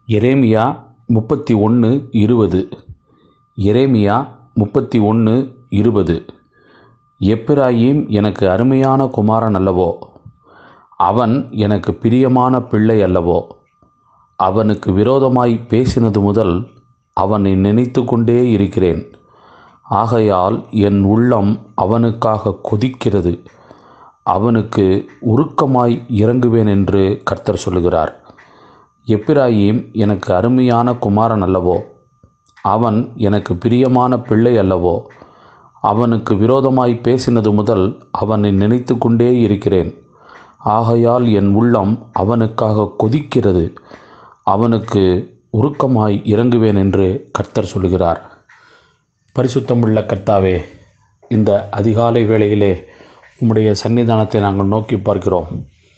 எரேமியா முப்பத்தி ஒன்று இருபது எரேமியா முப்பத்தி ஒன்று இருபது எப்பிராயீம் எனக்கு அருமையான குமாரன் அல்லவோ அவன் எனக்கு பிரியமான பிள்ளை அல்லவோ அவனுக்கு விரோதமாய் பேசினது முதல் அவனை நினைத்து கொண்டே இருக்கிறேன் ஆகையால் என் உள்ளம் அவனுக்காக கொதிக்கிறது அவனுக்கு உருக்கமாய் இறங்குவேன் என்று கர்த்தர் சொல்லுகிறார் எப்பிராயீம் எனக்கு அருமையான குமாரன் அல்லவோ அவன் எனக்கு பிரியமான பிள்ளை அல்லவோ அவனுக்கு விரோதமாய் பேசினது முதல் அவனை நினைத்து கொண்டே இருக்கிறேன் ஆகையால் என் உள்ளம் அவனுக்காக கொதிக்கிறது அவனுக்கு உருக்கமாய் இறங்குவேன் என்று கர்த்தர் சொல்லுகிறார் பரிசுத்தமுள்ள கர்த்தாவே இந்த அதிகாலை வேளையிலே உம்முடைய சன்னிதானத்தை நாங்கள் நோக்கி பார்க்கிறோம்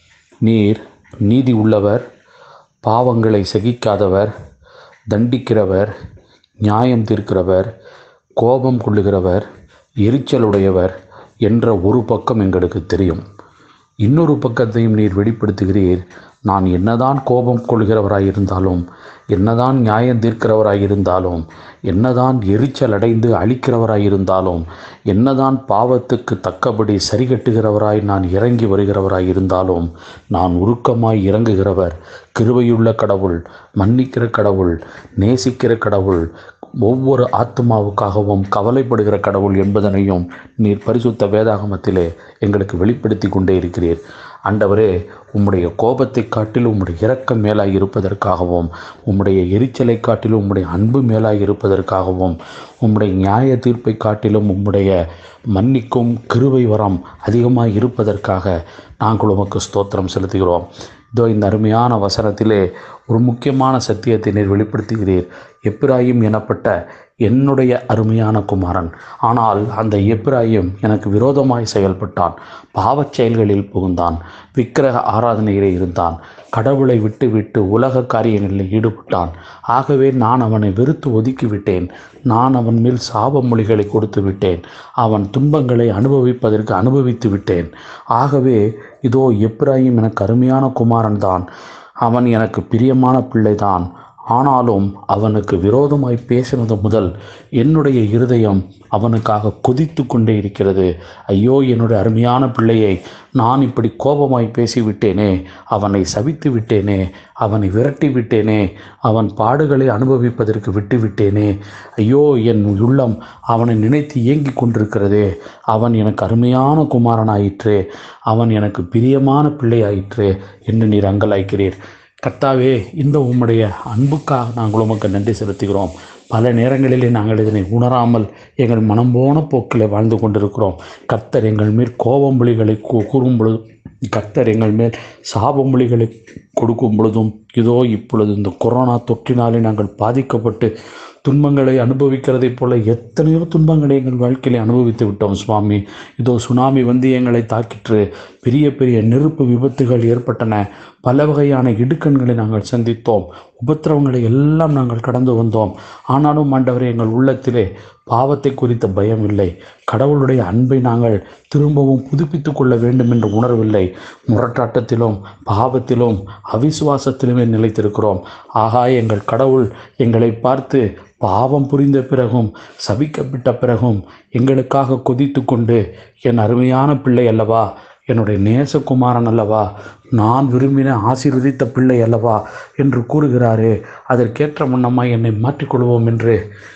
நீர் நீதி உள்ளவர் பாவங்களை சகிக்காதவர் தண்டிக்கிறவர் நியாயம் தீர்க்கிறவர் கோபம் கொள்ளுகிறவர் எரிச்சலுடையவர் என்ற ஒரு பக்கம் எங்களுக்கு தெரியும் இன்னொரு பக்கத்தையும் நீர் வெளிப்படுத்துகிறீர் நான் என்னதான் கோபம் கொள்கிறவராயிருந்தாலும் என்னதான் நியாயம் தீர்க்கிறவராயிருந்தாலும் என்னதான் எரிச்சல் அடைந்து அழிக்கிறவராயிருந்தாலும் என்னதான் பாவத்துக்கு தக்கபடி சரிகட்டுகிறவராய் நான் இறங்கி வருகிறவராயிருந்தாலும் நான் உருக்கமாய் இறங்குகிறவர் கிருபையுள்ள கடவுள் மன்னிக்கிற கடவுள் நேசிக்கிற கடவுள் ஒவ்வொரு ஆத்மாவுக்காகவும் கவலைப்படுகிற கடவுள் என்பதனையும் நீர் பரிசுத்த வேதாகமத்திலே எங்களுக்கு வெளிப்படுத்தி கொண்டே இருக்கிறீர் ஆண்டவரே உம்முடைய கோபத்தை காட்டிலும் உம்முடைய இரக்கம் மேலாய் இருப்பதற்காகவும் உம்முடைய எரிச்சலை காட்டிலும் உம்முடைய அன்பு மேலாய் இருப்பதற்காகவும் உம்முடைய நியாய தீர்ப்பை காட்டிலும் உம்முடைய மன்னிக்கும் கிருபை வரம் அதிகமாக இருப்பதற்காக நாங்கள் உமக்கு ஸ்தோத்திரம் செலுத்துகிறோம் இதோ இந்த அருமையான வசனத்திலே ஒரு முக்கியமான சத்தியத்தை நீர் வெளிப்படுத்துகிறீர் எப்பிராயும் எனப்பட்ட என்னுடைய அருமையான குமாரன் ஆனால் அந்த எப்பிராயும் எனக்கு விரோதமாய் செயல்பட்டான் பாவச் செயல்களில் புகுந்தான் விக்கிரக ஆராதனையிலே இருந்தான் கடவுளை விட்டு விட்டு உலக காரியங்களில் ஈடுபட்டான் ஆகவே நான் அவனை வெறுத்து ஒதுக்கிவிட்டேன் நான் அவன் மேல் சாப மொழிகளை கொடுத்து விட்டேன் அவன் துன்பங்களை அனுபவிப்பதற்கு அனுபவித்து விட்டேன் ஆகவே இதோ எப்ராஹிம் எனக்கு அருமையான குமாரன் தான் அவன் எனக்கு பிரியமான பிள்ளைதான் ஆனாலும் அவனுக்கு விரோதமாய் பேசினது முதல் என்னுடைய இருதயம் அவனுக்காக கொதித்து கொண்டே இருக்கிறது ஐயோ என்னுடைய அருமையான பிள்ளையை நான் இப்படி கோபமாய் பேசிவிட்டேனே அவனை சபித்து விட்டேனே அவனை விரட்டி விட்டேனே அவன் பாடுகளை அனுபவிப்பதற்கு விட்டு விட்டேனே ஐயோ என் உள்ளம் அவனை நினைத்து ஏங்கி கொண்டிருக்கிறதே அவன் எனக்கு அருமையான குமாரனாயிற்றே அவன் எனக்கு பிரியமான பிள்ளையாயிற்றே என்று நீர் அங்கலாய்க்கிறீர் கர்த்தாவே இந்த உம்முடைய அன்புக்காக நாங்கள் உமக்கு நன்றி செலுத்துகிறோம் பல நேரங்களிலே நாங்கள் இதனை உணராமல் எங்கள் மனம் போன போக்கில் வாழ்ந்து கொண்டிருக்கிறோம் கர்த்தர் எங்கள் மேல் கோபமொழிகளை கூ கூறும் பொழுது கர்த்தர் எங்கள் மேல் சாபமொழிகளை கொடுக்கும் பொழுதும் இதோ இப்பொழுது இந்த கொரோனா தொற்றினாலே நாங்கள் பாதிக்கப்பட்டு துன்பங்களை அனுபவிக்கிறதைப் போல எத்தனையோ துன்பங்களை எங்கள் வாழ்க்கையில் அனுபவித்து விட்டோம் சுவாமி இதோ சுனாமி வந்து எங்களை தாக்கிற்று பெரிய பெரிய நெருப்பு விபத்துகள் ஏற்பட்டன பல வகையான இடுக்கண்களை நாங்கள் சந்தித்தோம் உபத்திரவங்களை எல்லாம் நாங்கள் கடந்து வந்தோம் ஆனாலும் ஆண்டவரே எங்கள் உள்ளத்திலே பாவத்தை குறித்த பயம் இல்லை கடவுளுடைய அன்பை நாங்கள் திரும்பவும் புதுப்பித்து கொள்ள வேண்டும் என்ற உணர்வில்லை முரட்டாட்டத்திலும் பாவத்திலும் அவிசுவாசத்திலுமே நிலைத்திருக்கிறோம் ஆகா எங்கள் கடவுள் எங்களை பார்த்து பாவம் புரிந்த பிறகும் சபிக்கப்பட்ட பிறகும் எங்களுக்காக கொதித்து கொண்டு என் அருமையான பிள்ளை அல்லவா என்னுடைய நேசகுமாரன் அல்லவா நான் விரும்பின ஆசீர்வதித்த பிள்ளை அல்லவா என்று கூறுகிறாரே அதற்கேற்ற முன்னமாய் என்னை மாற்றிக்கொள்வோம் என்று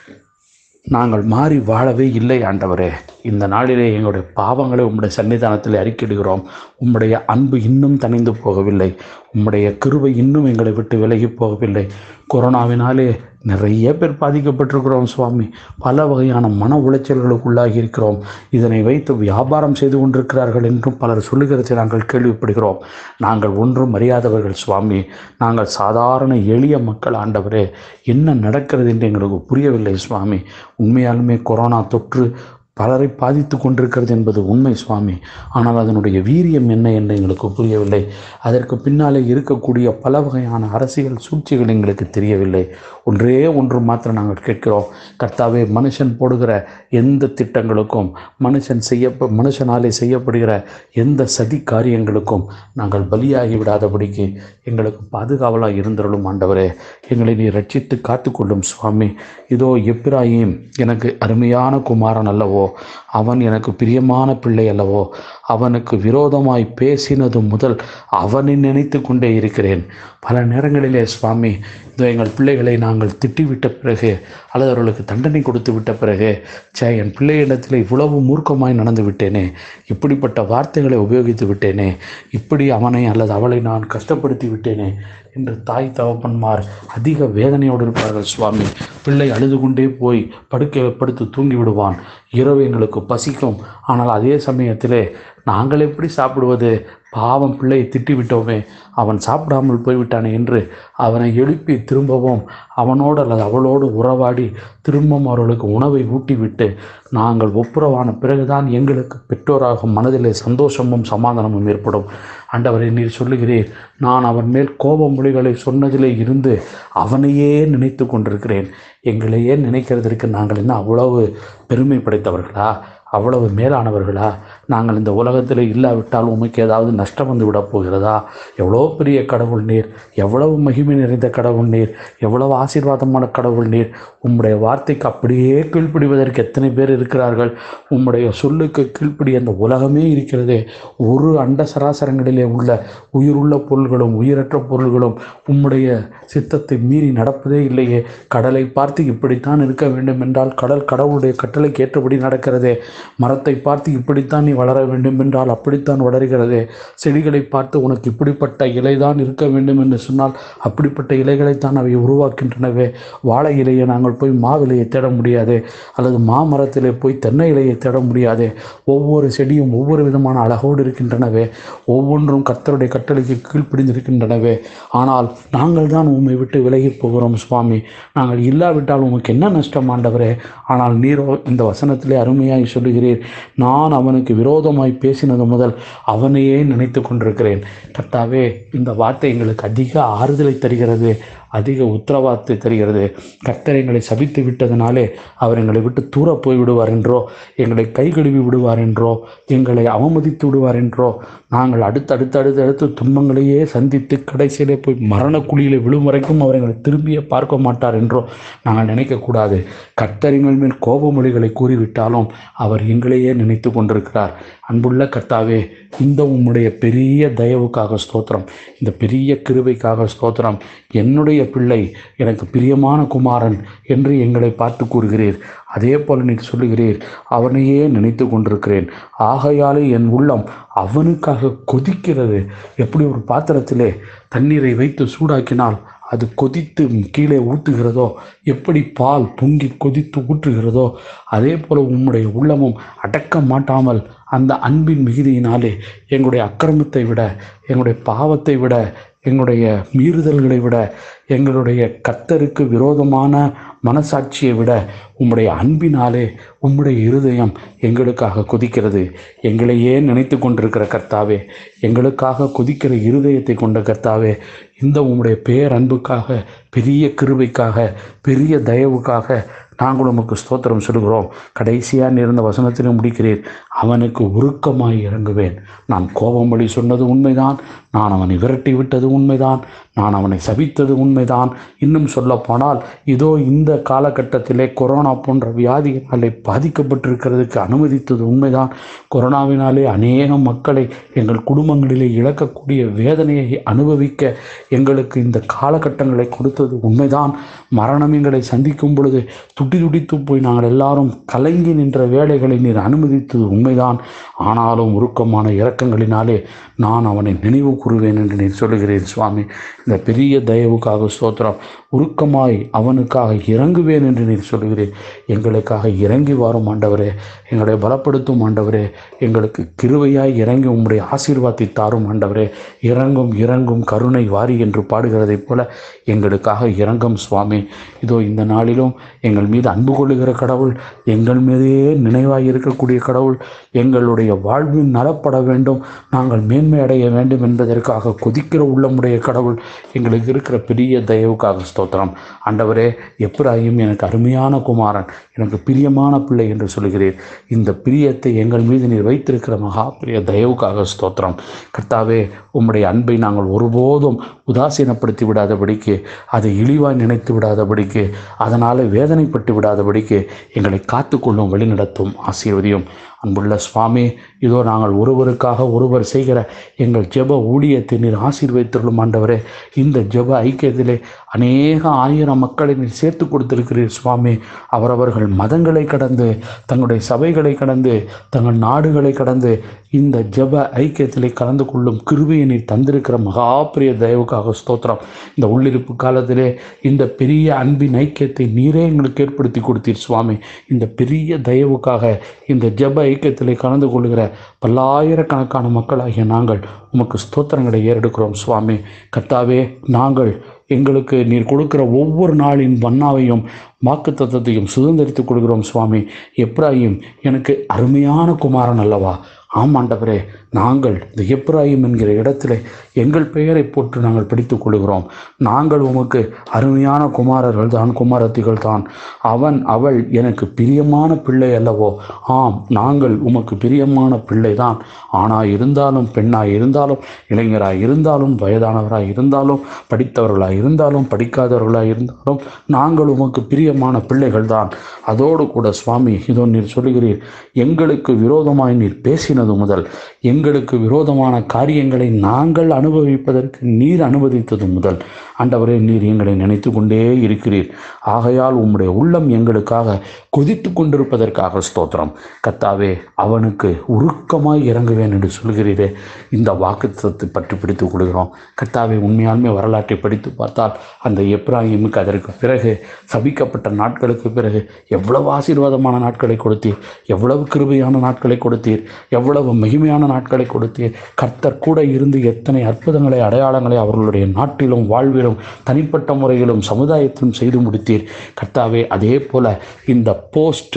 நாங்கள் மாறி வாழவே இல்லை ஆண்டவரே இந்த நாளிலே எங்களுடைய பாவங்களை உம்முடைய சன்னிதானத்தில் அறிக்கிடுகிறோம் உம்முடைய அன்பு இன்னும் தணிந்து போகவில்லை உம்முடைய கிருபை இன்னும் எங்களை விட்டு விலகி போகவில்லை கொரோனாவினாலே நிறைய பேர் பாதிக்கப்பட்டிருக்கிறோம் சுவாமி பல வகையான மன உளைச்சல்களுக்கு உள்ளாகி இருக்கிறோம் இதனை வைத்து வியாபாரம் செய்து கொண்டிருக்கிறார்கள் என்றும் பலர் சொல்லுகிறதை நாங்கள் கேள்விப்படுகிறோம் நாங்கள் ஒன்றும் அறியாதவர்கள் சுவாமி நாங்கள் சாதாரண எளிய மக்கள் ஆண்டவரே என்ன நடக்கிறது என்று எங்களுக்கு புரியவில்லை சுவாமி உண்மையாலுமே கொரோனா தொற்று பலரை பாதித்து கொண்டிருக்கிறது என்பது உண்மை சுவாமி ஆனால் அதனுடைய வீரியம் என்ன என்று எங்களுக்கு புரியவில்லை அதற்கு பின்னாலே இருக்கக்கூடிய பல வகையான அரசியல் சூழ்ச்சிகள் எங்களுக்கு தெரியவில்லை ஒன்றே ஒன்று மாத்திரம் நாங்கள் கேட்கிறோம் கர்த்தாவே மனுஷன் போடுகிற எந்த திட்டங்களுக்கும் மனுஷன் செய்ய மனுஷனாலே செய்யப்படுகிற எந்த சதி காரியங்களுக்கும் நாங்கள் பலியாகி விடாதபடிக்கு எங்களுக்கு பாதுகாவலாக இருந்தருளும் ஆண்டவரே எங்களை நீ ரட்சித்து காத்துக்கொள்ளும் சுவாமி இதோ எப்பிராயிம் எனக்கு அருமையான குமாரன் அல்லவோ அவன் எனக்கு பிரியமான பிள்ளை அல்லவோ அவனுக்கு விரோதமாய் பேசினது முதல் அவனை நினைத்து கொண்டே இருக்கிறேன் பல நேரங்களிலே சுவாமி இதோ எங்கள் பிள்ளைகளை நாங்கள் திட்டிவிட்ட பிறகு அல்லது அவர்களுக்கு தண்டனை கொடுத்து விட்ட பிறகு சே என் பிள்ளையிடத்தில் இவ்வளவு மூர்க்கமாய் நடந்து விட்டேனே இப்படிப்பட்ட வார்த்தைகளை உபயோகித்து விட்டேனே இப்படி அவனை அல்லது அவளை நான் கஷ்டப்படுத்தி விட்டேனே என்று தாய் தகப்பன்மார் அதிக வேதனையோடு இருப்பார்கள் சுவாமி பிள்ளை அழுது கொண்டே போய் படுக்கை படுத்து தூங்கி விடுவான் இரவு எங்களுக்கு பசிக்கும் ஆனால் அதே சமயத்திலே நாங்கள் எப்படி சாப்பிடுவது பாவம் பிள்ளையை திட்டி விட்டோமே அவன் சாப்பிடாமல் போய்விட்டானே என்று அவனை எழுப்பி திரும்பவும் அவனோடு அல்லது அவளோடு உறவாடி திரும்பவும் அவர்களுக்கு உணவை ஊட்டிவிட்டு நாங்கள் ஒப்புரவான பிறகுதான் எங்களுக்கு பெற்றோராக மனதிலே சந்தோஷமும் சமாதானமும் ஏற்படும் ஆண்டவரை நீர் சொல்லுகிறீர் நான் அவன் மேல் கோப மொழிகளை சொன்னதிலே இருந்து அவனையே நினைத்து கொண்டிருக்கிறேன் எங்களையே நினைக்கிறதற்கு நாங்கள் என்ன அவ்வளவு பெருமை படைத்தவர்களா அவ்வளவு மேலானவர்களா நாங்கள் இந்த உலகத்தில் இல்லாவிட்டால் உமக்கு ஏதாவது நஷ்டம் வந்து விடப் போகிறதா எவ்வளோ பெரிய கடவுள் நீர் எவ்வளவு மகிமை நிறைந்த கடவுள் நீர் எவ்வளவு ஆசீர்வாதமான கடவுள் நீர் உம்முடைய வார்த்தைக்கு அப்படியே கீழ்ப்பிடிவதற்கு எத்தனை பேர் இருக்கிறார்கள் உம்முடைய சொல்லுக்கு கீழ்ப்படி அந்த உலகமே இருக்கிறதே ஒரு அண்ட சராசரங்களிலே உள்ள உயிருள்ள பொருள்களும் உயிரற்ற பொருள்களும் உம்முடைய சித்தத்தை மீறி நடப்பதே இல்லையே கடலை பார்த்து இப்படித்தான் இருக்க வேண்டும் என்றால் கடல் கடவுளுடைய கட்டளைக்கு ஏற்றபடி நடக்கிறதே மரத்தை பார்த்து இப்படித்தான் நீ வளர வேண்டும் என்றால் அப்படித்தான் வளர்கிறதே செடிகளை பார்த்து உனக்கு இப்படிப்பட்ட இலைதான் இருக்க வேண்டும் என்று சொன்னால் அப்படிப்பட்ட இலைகளைத்தான் அவை உருவாக்கின்றனவே வாழை இலையை நாங்கள் போய் மாவிலையை தேட முடியாது அல்லது மாமரத்திலே போய் தென்னை இலையை தேட முடியாது ஒவ்வொரு செடியும் ஒவ்வொரு விதமான அழகோடு இருக்கின்றனவே ஒவ்வொன்றும் கர்த்தருடைய கட்டளைக்கு கீழ்ப்பிடிந்திருக்கின்றனவே ஆனால் நாங்கள் தான் உம்மை விட்டு விலகி போகிறோம் சுவாமி நாங்கள் இல்லாவிட்டால் உமக்கு என்ன நஷ்டம் ஆண்டவரே ஆனால் நீரோ இந்த வசனத்திலே அருமையாய் சொல்லுகிறீர் நான் அவனுக்கு விரோதமாய் பேசினது முதல் அவனையே நினைத்து கொண்டிருக்கிறேன் கர்த்தாவே இந்த வார்த்தை எங்களுக்கு அதிக ஆறுதலை தருகிறது அதிக உத்தரவாதத்தை தருகிறது கர்த்தர் எங்களை சபித்து விட்டதனாலே அவர் எங்களை விட்டு தூர போய் விடுவார் என்றோ எங்களை கை கழுவி விடுவார் என்றோ எங்களை அவமதித்து விடுவார் என்றோ நாங்கள் அடுத்து அடுத்து அடுத்து அடுத்து துன்பங்களையே சந்தித்து கடைசியிலே போய் மரண குழியிலே விழும் வரைக்கும் அவர் எங்களை திரும்பியே பார்க்க மாட்டார் என்றோ நாங்கள் நினைக்கக்கூடாது கர்த்தர் எங்கள் மேல் கோபமொழிகளை கூறிவிட்டாலும் அவர் எங்களையே நினைத்து கொண்டிருக்கிறார் அன்புள்ள கர்த்தாவே இந்த உம்முடைய பெரிய தயவுக்காக ஸ்தோத்திரம் இந்த பெரிய கிருபைக்காக ஸ்தோத்திரம் என்னுடைய பிள்ளை எனக்கு பிரியமான குமாரன் என்று எங்களை பார்த்து கூறுகிறீர் அதே போல நீர் சொல்லுகிறீர் அவனையே நினைத்து கொண்டிருக்கிறேன் ஆகையாலே என் உள்ளம் அவனுக்காக கொதிக்கிறது எப்படி ஒரு பாத்திரத்திலே தண்ணீரை வைத்து சூடாக்கினால் அது கொதித்து கீழே ஊற்றுகிறதோ எப்படி பால் பொங்கி கொதித்து ஊற்றுகிறதோ அதே போல உம்முடைய உள்ளமும் அடக்க மாட்டாமல் அந்த அன்பின் மிகுதியினாலே எங்களுடைய அக்கிரமத்தை விட எங்களுடைய பாவத்தை விட எங்களுடைய மீறுதல்களை விட எங்களுடைய கர்த்தருக்கு விரோதமான மனசாட்சியை விட உம்முடைய அன்பினாலே உம்முடைய இருதயம் எங்களுக்காக கொதிக்கிறது எங்களையே நினைத்து கொண்டிருக்கிற கர்த்தாவே எங்களுக்காக கொதிக்கிற இருதயத்தை கொண்ட கர்த்தாவே இந்த உம்முடைய பேரன்புக்காக பெரிய கிருபைக்காக பெரிய தயவுக்காக நாங்கள் உமக்கு ஸ்தோத்திரம் சொல்கிறோம் கடைசியாக இருந்த வசனத்திலே முடிக்கிறேன் அவனுக்கு உருக்கமாய் இறங்குவேன் நான் கோபமொழி சொன்னது உண்மைதான் நான் அவனை விரட்டி விட்டது உண்மைதான் நான் அவனை சபித்தது உண்மைதான் இன்னும் சொல்லப்போனால் இதோ இந்த காலகட்டத்திலே கொரோனா போன்ற வியாதியினாலே பாதிக்கப்பட்டிருக்கிறதுக்கு அனுமதித்தது உண்மைதான் கொரோனாவினாலே அநேக மக்களை எங்கள் குடும்பங்களிலே இழக்கக்கூடிய வேதனையை அனுபவிக்க எங்களுக்கு இந்த காலகட்டங்களை கொடுத்தது உண்மைதான் மரணம் எங்களை சந்திக்கும் பொழுது துடி துடித்து போய் நாங்கள் எல்லாரும் கலங்கி நின்ற வேலைகளை நீர் அனுமதித்தது உண்மைதான் ஆனாலும் உருக்கமான இரக்கங்களினாலே நான் அவனை நினைவு கூறுவேன் என்று நீர் சொல்லுகிறேன் சுவாமி இந்த பெரிய தயவுக்காக ஸ்தோத்திரம் உருக்கமாய் அவனுக்காக இறங்குவேன் என்று நீர் சொல்கிறீர் எங்களுக்காக இறங்கி வரும் ஆண்டவரே எங்களை பலப்படுத்தும் ஆண்டவரே எங்களுக்கு கிருவையாய் இறங்கி உம்முடைய ஆசீர்வாதத்தை தாரும் ஆண்டவரே இறங்கும் இறங்கும் கருணை வாரி என்று பாடுகிறதைப் போல எங்களுக்காக இறங்கும் சுவாமி இதோ இந்த நாளிலும் எங்கள் மீது அன்பு கொள்ளுகிற கடவுள் எங்கள் மீதே நினைவாய் இருக்கக்கூடிய கடவுள் எங்களுடைய வாழ்வின் நலப்பட வேண்டும் நாங்கள் மேன்மை அடைய வேண்டும் என்பதற்காக கொதிக்கிற உள்ளமுடைய கடவுள் எங்களுக்கு இருக்கிற பெரிய தயவுக்காக ஸ்தோத்திரம் ஆண்டவரே எப்ராஹிம் எனக்கு அருமையான குமாரன் எனக்கு பிரியமான பிள்ளை என்று சொல்கிறீர் இந்த பிரியத்தை எங்கள் மீது நீர் வைத்திருக்கிற மகா பிரிய தயவுக்காக ஸ்தோத்திரம் கர்த்தாவே உம்முடைய அன்பை நாங்கள் ஒருபோதும் உதாசீனப்படுத்தி விடாதபடிக்கு அதை இழிவாய் நினைத்து விடாதபடிக்கு அதனால் வேதனைப்பட்டு விடாதபடிக்கு எங்களை காத்துக்கொள்ளும் வழிநடத்தும் ஆசீர்வதியும் அன்புள்ள சுவாமி இதோ நாங்கள் ஒருவருக்காக ஒருவர் செய்கிற எங்கள் ஜெப ஊழியத்தை நீர் ஆசீர்வதித்துள்ளும் ஆண்டவரே இந்த ஜெப ஐக்கியத்திலே அநேக ஆயிரம் மக்களை நீர் சேர்த்து கொடுத்திருக்கிறீர் சுவாமி அவரவர்கள் மதங்களை கடந்து தங்களுடைய சபைகளை கடந்து தங்கள் நாடுகளை கடந்து இந்த ஜெப ஐக்கியத்திலே கலந்து கொள்ளும் கிருபையை நீர் தந்திருக்கிற மகாபிரிய தயவுக்காக ஸ்தோத்திரம் இந்த உள்ளிருப்பு காலத்திலே இந்த பெரிய அன்பின் ஐக்கியத்தை நீரே எங்களுக்கு ஏற்படுத்தி கொடுத்தீர் சுவாமி இந்த பெரிய தயவுக்காக இந்த ஜெப ஐக்கியத்திலே கலந்து கொள்கிற பல்லாயிரக்கணக்கான மக்களாகிய நாங்கள் உமக்கு ஸ்தோத்திரங்களை ஏறெடுக்கிறோம் சுவாமி கர்த்தாவே நாங்கள் எங்களுக்கு நீர் கொடுக்கிற ஒவ்வொரு நாளின் வண்ணாவையும் வாக்கு தத்துவத்தையும் சுதந்திரித்துக் கொள்கிறோம் சுவாமி எப்ராஹிம் எனக்கு அருமையான குமாரன் அல்லவா ஆமாண்டவரே நாங்கள் இந்த எப்ராஹிம் என்கிற இடத்திலே எங்கள் பெயரை போட்டு நாங்கள் பிடித்துக் கொள்கிறோம் நாங்கள் உமக்கு அருமையான குமாரர்கள் தான் குமாரத்திகள் தான் அவன் அவள் எனக்கு பிரியமான பிள்ளை அல்லவோ ஆம் நாங்கள் உமக்கு பிரியமான பிள்ளை தான் ஆணாய் இருந்தாலும் பெண்ணாய் இருந்தாலும் இளைஞராய் இருந்தாலும் வயதானவராய் இருந்தாலும் படித்தவர்களாய் இருந்தாலும் படிக்காதவர்களாய் இருந்தாலும் நாங்கள் உமக்கு பிரியமான பிள்ளைகள் தான் அதோடு கூட சுவாமி இதோ நீர் சொல்லுகிறீர் எங்களுக்கு விரோதமாய் நீர் பேசினது முதல் எங்களுக்கு விரோதமான காரியங்களை நாங்கள் அனுபவிப்பதற்கு நீர் அனுமதித்தது முதல் ஆண்டவரே நீர் எங்களை நினைத்து கொண்டே இருக்கிறீர் ஆகையால் உம்முடைய உள்ளம் எங்களுக்காக கொதித்து கொண்டிருப்பதற்காக ஸ்தோத்திரம் கத்தாவே அவனுக்கு உருக்கமாய் இறங்குவேன் என்று சொல்கிறீரே இந்த வாக்குத்தத்தை பற்றி பிடித்துக் கொள்கிறோம் கத்தாவே உண்மையாலுமே வரலாற்றை படித்து பார்த்தால் அந்த எப்ராஹிமுக்கு அதற்கு பிறகு சபிக்கப்பட்ட நாட்களுக்கு பிறகு எவ்வளவு ஆசீர்வாதமான நாட்களை கொடுத்தீர் எவ்வளவு கிருபையான நாட்களை கொடுத்தீர் எவ்வளவு மகிமையான நாட்களை கொடுத்தீர் கர்த்தர் கூட இருந்து எத்தனை அற்புதங்களை அடையாளங்களை அவர்களுடைய நாட்டிலும் வாழ்விலும் தனிப்பட்ட முறையிலும் சமுதாயத்திலும் செய்து முடித்தீர் கர்த்தாவே அதே போல இந்த போஸ்ட்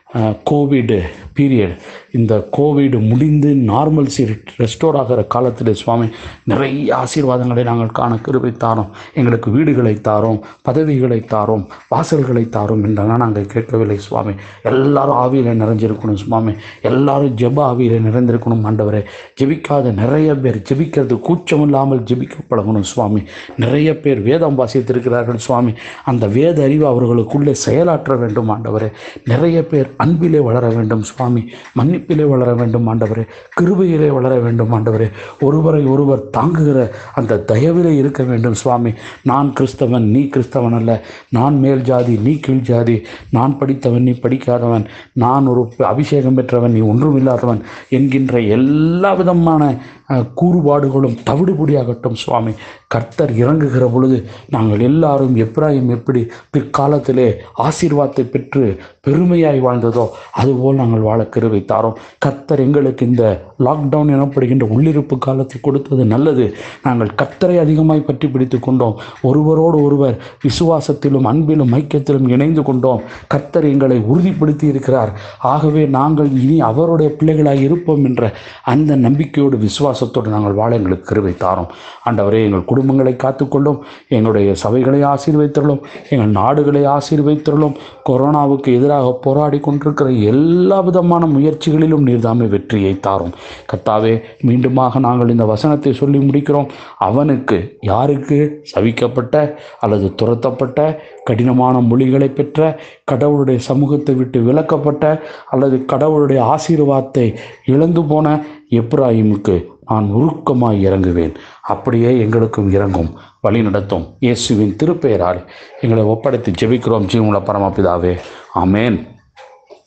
கோவிடு பீரியட் இந்த கோவிடு முடிந்து நார்மல்சி ரெஸ்டோர் ஆகிற காலத்தில் சுவாமி நிறைய ஆசீர்வாதங்களை நாங்கள் காண கிருபை தாரோம் எங்களுக்கு வீடுகளை தாரோம் பதவிகளை தாரோம் வாசல்களை தாரோம் என்றெல்லாம் நாங்கள் கேட்கவில்லை சுவாமி எல்லாரும் ஆவியில் நிறைஞ்சிருக்கணும் சுவாமி எல்லாரும் ஜெப ஆவியில் நிறைந்திருக்கணும் ஆண்டவரே ஜெபிக்காத நிறைய பேர் ஜெபிக்கிறது கூச்சம் இல்லாமல் ஜெபிக்க பழகணும் சுவாமி நிறைய பேர் வேதம் வாசித்திருக்கிறார்கள் சுவாமி அந்த வேத அறிவு அவர்களுக்குள்ளே செயலாற்ற வேண்டும் ஆண்டவரே நிறைய பேர் அன்பிலே வளர வேண்டும் சுவாமி மன்னிப்பிலே வளர வேண்டும் ஆண்டவரே கிருபையிலே வளர வேண்டும் ஆண்டவரே ஒருவரை ஒருவர் தாங்குகிற அந்த தயவிலே இருக்க வேண்டும் சுவாமி நான் கிறிஸ்தவன் நீ கிறிஸ்தவன் அல்ல நான் மேல் ஜாதி நீ கீழ் ஜாதி நான் படித்தவன் நீ படிக்காதவன் நான் ஒரு அபிஷேகம் பெற்றவன் நீ ஒன்றுமில்லாதவன் என்கின்ற எல்லா விதமான அஹ், கூறுபாடுகளும் தவிடுபடியாகட்டும் சுவாமி கர்த்தர் இறங்குகிற பொழுது நாங்கள் எல்லாரும் எப்ராஹிம் எப்படி பிற்காலத்திலே ஆசீர்வாதத்தை பெற்று பெருமையாய் வாழ்ந்ததோ அதுபோல் நாங்கள் வாழ கிருபை தாரோம் கர்த்தர் எங்களுக்கு இந்த லாக்டவுன் எனப்படுகின்ற உள்ளிருப்பு காலத்தை கொடுத்தது நல்லது நாங்கள் கர்த்தரை அதிகமாய் பற்றி பிடித்து கொண்டோம் ஒருவரோடு ஒருவர் விசுவாசத்திலும் அன்பிலும் ஐக்கியத்திலும் இணைந்து கொண்டோம் கர்த்தர் எங்களை உறுதிப்படுத்தி இருக்கிறார் ஆகவே நாங்கள் இனி அவருடைய பிள்ளைகளாய் இருப்போம் என்ற அந்த நம்பிக்கையோடு விசுவாசத்தோடு நாங்கள் வாழ எங்களுக்கு கிருபை தாரோம் ஆண்டவரே எங்கள் குடும்பங்களை காத்துக்கொள்ளும் எங்களுடைய சபைகளை ஆசீர்வைத்தருளும் எங்கள் நாடுகளை ஆசீர்வைத்தருளும் கொரோனாவுக்கு எதிராக போராடி கொண்டிருக்கிற எல்லா விதமான முயற்சிகளிலும் நீர்தாமே வெற்றியை தாரும் கர்த்தாவே மீண்டுமாக நாங்கள் இந்த வசனத்தை சொல்லி முடிக்கிறோம் அவனுக்கு யாருக்கு சவிக்கப்பட்ட அல்லது துரத்தப்பட்ட கடினமான மொழிகளை பெற்ற கடவுளுடைய சமூகத்தை விட்டு விலக்கப்பட்ட அல்லது கடவுளுடைய ஆசீர்வாதத்தை இழந்து போன எப்ராஹிமுக்கு நான் உருக்கமாய் இறங்குவேன் அப்படியே எங்களுக்கும் இறங்கும் வழி நடத்தும் இயேசுவின் திருப்பெயரால் எங்களை ஒப்படைத்து ஜெபிக்கிறோம் ஜீவனுள்ள பரமபிதாவே ஆமென்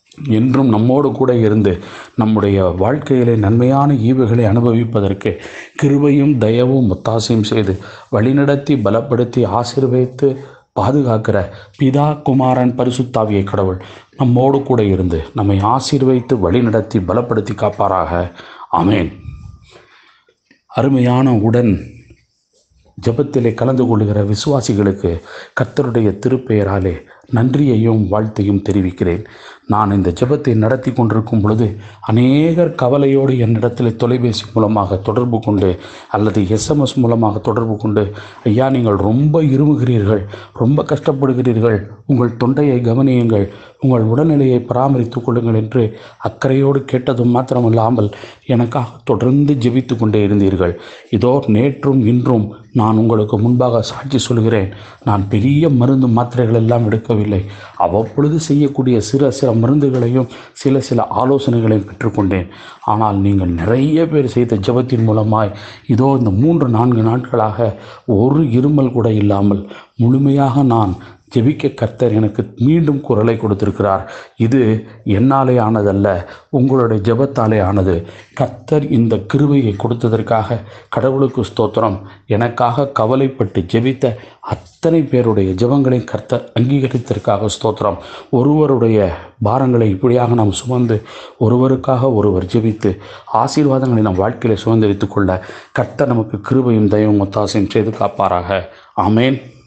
என்றும் நம்மோடு கூட இருந்து நம்முடைய வாழ்க்கையிலே நன்மையான ஈவுகளை அனுபவிப்பதற்கு கிருபையும் தயவும் ஒத்தாசையும் செய்து வழிநடத்தி பலப்படுத்தி ஆசீர்வதித்து பாதுகாக்கிற பிதா குமாரன் பரிசுத்தாவியை கடவுள் நம்மோடு கூட இருந்து நம்மை ஆசீர்வதித்து வழிநடத்தி பலப்படுத்தி காப்பாராக ஆமென் அருமையான உடன் ஜெபத்திலே கலந்து கொள்கிற விசுவாசிகளுக்கு கர்த்தருடைய திருப்பெயராலே நன்றியையும் வாழ்த்தையும் தெரிவிக்கிறேன் நான் இந்த ஜெபத்தை நடத்தி கொண்டிருக்கும் பொழுது அநேகர் கவலையோடு என்னிடத்தில் தொலைபேசி மூலமாக தொடர்பு கொண்டு அல்லது எஸ்எம்எஸ் மூலமாக தொடர்பு கொண்டு ஐயா நீங்கள் ரொம்ப இருமுகிறீர்கள் ரொம்ப கஷ்டப்படுகிறீர்கள் உங்கள் தொண்டையை கவனியுங்கள் உங்கள் உடல்நிலையை பராமரித்துக் கொள்ளுங்கள் என்று அக்கறையோடு கேட்டதும் மாத்திரமல்லாமல் எனக்காக தொடர்ந்து ஜெபித்து கொண்டே இருந்தீர்கள் இதோ நேற்றும் இன்றும் நான் உங்களுக்கு முன்பாக சாட்சி சொல்கிறேன் நான் பெரிய மருந்து மாத்திரைகள் எல்லாம் எடுக்கவில்லை அவ்வப்பொழுது செய்யக்கூடிய சில சில மருந்துகளையும் சில சில ஆலோசனைகளையும் பெற்றுக்கொண்டேன் ஆனால் நீங்கள் நிறைய பேர் செய்த ஜெபத்தின் மூலமாய் இதோ இந்த மூன்று நான்கு நாட்களாக ஒரு இருமல் கூட இல்லாமல் முழுமையாக நான் ஜெபிக்க கர்த்தர் எனக்கு மீண்டும் குரலை கொடுத்திருக்கிறார் இது என்னாலே ஆனதல்ல உங்களுடைய ஜெபத்தாலே ஆனது கர்த்தர் இந்த கிருபையை கொடுத்ததற்காக கடவுளுக்கு ஸ்தோத்திரம் எனக்காக கவலைப்பட்டு ஜெபித்த அத்தனை பேருடைய ஜெபங்களை கர்த்தர் அங்கீகரித்ததற்காக ஸ்தோத்திரம் ஒருவருடைய பாரங்களை இப்படியாக நாம் சுமந்து ஒருவருக்காக ஒருவர் ஜெபித்து ஆசீர்வாதங்களை நம் வாழ்க்கையில சுதந்திரித்துக் கொள்ள கர்த்தர் நமக்கு கிருபையும் தயவும் ஒத்தாசையும் செய்து காப்பாராக ஆமேன்